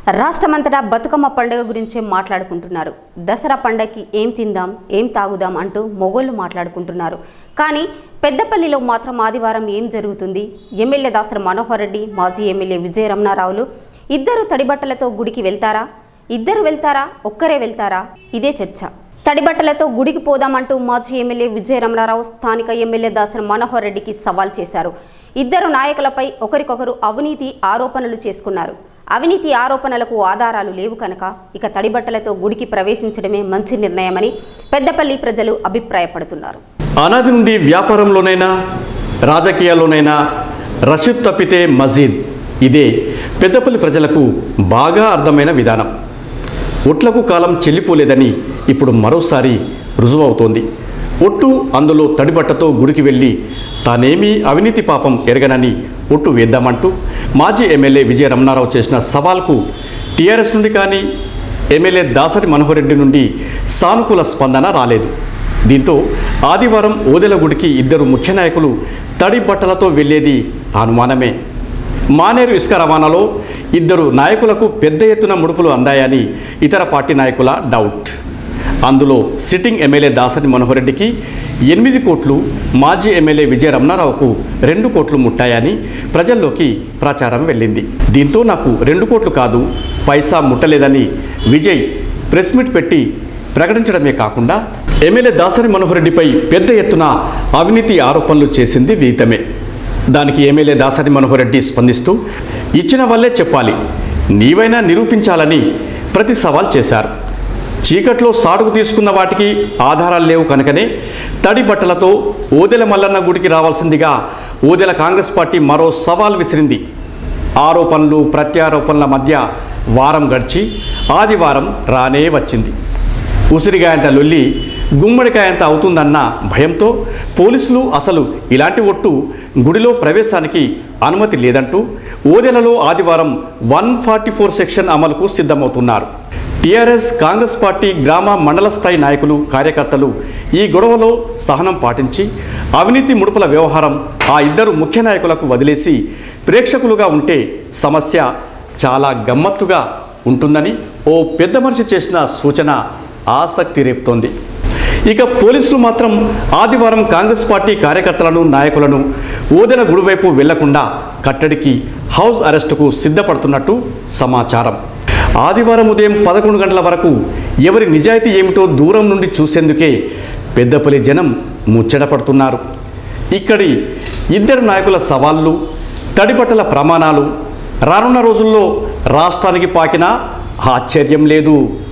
రాష్ట్రమంతటా బతుకమ్మ పండుగ గురించే మాట్లాడుకుంటున్నారు దసరా పండగకి ఏం తిందాం ఏం తాగుదాం అంటూ మొగోళ్ళు మాట్లాడుకుంటున్నారు కానీ పెద్దపల్లిలో మాత్రం ఆదివారం ఏం జరుగుతుంది ఎమ్మెల్యే దాసరి మనోహర్ రెడ్డి మాజీ ఎమ్మెల్యే విజయ రమణారావులు ఇద్దరు తడిబట్టలతో గుడికి వెళ్తారా ఇద్దరు వెళ్తారా ఒక్కరే వెళ్తారా ఇదే చర్చ తడిబట్టలతో గుడికి పోదామంటూ మాజీ ఎమ్మెల్యే విజయ రమణారావు స్థానిక ఎమ్మెల్యే దాసరి మనోహర్ రెడ్డికి సవాల్ చేశారు ఇద్దరు నాయకులపై ఒకరికొకరు అవినీతి ఆరోపణలు చేసుకున్నారు అవినీతి ఆరోపణలకు ఆధారాలు లేవు కనుక ఇక తడిబట్టలతో గుడికి ప్రవేశించడమే మంచి నిర్ణయమని పెద్దపల్లి ప్రజలు అభిప్రాయపడుతున్నారు అనాది నుండి వ్యాపారంలోనైనా రాజకీయాల్లోనైనా రషీద్ తప్పితే మజీద్ ఇదే పెద్దపల్లి ప్రజలకు బాగా అర్థమైన విధానం ఒట్లకు కాలం చెల్లిపోలేదని ఇప్పుడు మరోసారి రుజువవుతోంది ఒట్టు అందులో తడిబట్టతో గుడికి వెళ్ళి తానేమీ అవినీతి పాపం ఎరగనని ఒట్టు వేద్దామంటూ మాజీ ఎమ్మెల్యే విజయ రమణారావు చేసిన సవాల్కు టీఆర్ఎస్ నుండి కానీ ఎమ్మెల్యే దాసరి మనోహర్ రెడ్డి నుండి సానుకూల స్పందన రాలేదు దీంతో ఆదివారం ఓదెల గుడికి ఇద్దరు ముఖ్య నాయకులు తడి బట్టలతో వెళ్ళేది అనుమానమే మానేరు ఇసుక రవాణాలో ఇద్దరు నాయకులకు పెద్ద ఎత్తున ముడుపులు అందాయని ఇతర పార్టీ నాయకుల డౌట్ అందులో సిట్టింగ్ ఎమ్మెల్యే దాసరి మనోహర్ రెడ్డికి ఎనిమిది కోట్లు మాజీ ఎమ్మెల్యే విజయ రమణారావుకు రెండు కోట్లు ముట్టాయని ప్రజల్లోకి ప్రచారం వెళ్ళింది దీంతో నాకు రెండు కోట్లు కాదు పైసా ముట్టలేదని విజయ్ ప్రెస్ మీట్ పెట్టి ప్రకటించడమే కాకుండా ఎమ్మెల్యే దాసరి మనోహర్ రెడ్డిపై పెద్ద ఎత్తున అవినీతి ఆరోపణలు చేసింది విదితమే దానికి ఎమ్మెల్యే దాసరి మనోహర్ రెడ్డి స్పందిస్తూ ఇచ్చిన వల్లే చెప్పాలి నీవైనా నిరూపించాలని ప్రతి సవాల్ చేశారు చీకట్లో సాటుకు తీసుకున్న వాటికి ఆధారాలు లేవు కనుకనే తడి బట్టలతో ఓదెల మల్లన్న గుడికి రావాల్సిందిగా ఓదెల కాంగ్రెస్ పార్టీ మరో సవాల్ విసిరింది ఆరోపణలు ప్రత్యారోపణల మధ్య వారం గడిచి ఆదివారం రానే వచ్చింది ఉసిరిగాయంత లొల్లి గుమ్మడికాయంత అవుతుందన్న భయంతో పోలీసులు అసలు ఇలాంటి ఒట్టు గుడిలో ప్రవేశానికి అనుమతి లేదంటూ ఓదెలలో ఆదివారం వన్ ఫార్టీ ఫోర్ సెక్షన్ అమలుకు సిద్ధమవుతున్నారు టీఆర్ఎస్ కాంగ్రెస్ పార్టీ గ్రామ మండల స్థాయి నాయకులు కార్యకర్తలు ఈ గొడవలో సహనం పాటించి అవినీతి ముడుపుల వ్యవహారం ఆ ఇద్దరు ముఖ్య నాయకులకు వదిలేసి ప్రేక్షకులుగా ఉంటే సమస్య చాలా గమ్మత్తుగా ఉంటుందని ఓ పెద్ద మనిషి చేసిన సూచన ఆసక్తి రేపుతోంది ఇక పోలీసులు మాత్రం ఆదివారం కాంగ్రెస్ పార్టీ కార్యకర్తలను నాయకులను ఓదెల గుడివైపు వెళ్లకుండా కట్టడికి హౌస్ అరెస్టుకు సిద్ధపడుతున్నట్టు సమాచారం ఆదివారం ఉదయం పదకొండు గంటల వరకు ఎవరి నిజాయితీ ఏమిటో దూరం నుండి చూసేందుకే పెద్దపల్లి జనం ముచ్చటపడుతున్నారు ఇక్కడి ఇద్దరు నాయకుల సవాళ్లు తడిబట్టల ప్రమాణాలు రానున్న రోజుల్లో రాష్ట్రానికి పాకినా ఆశ్చర్యం లేదు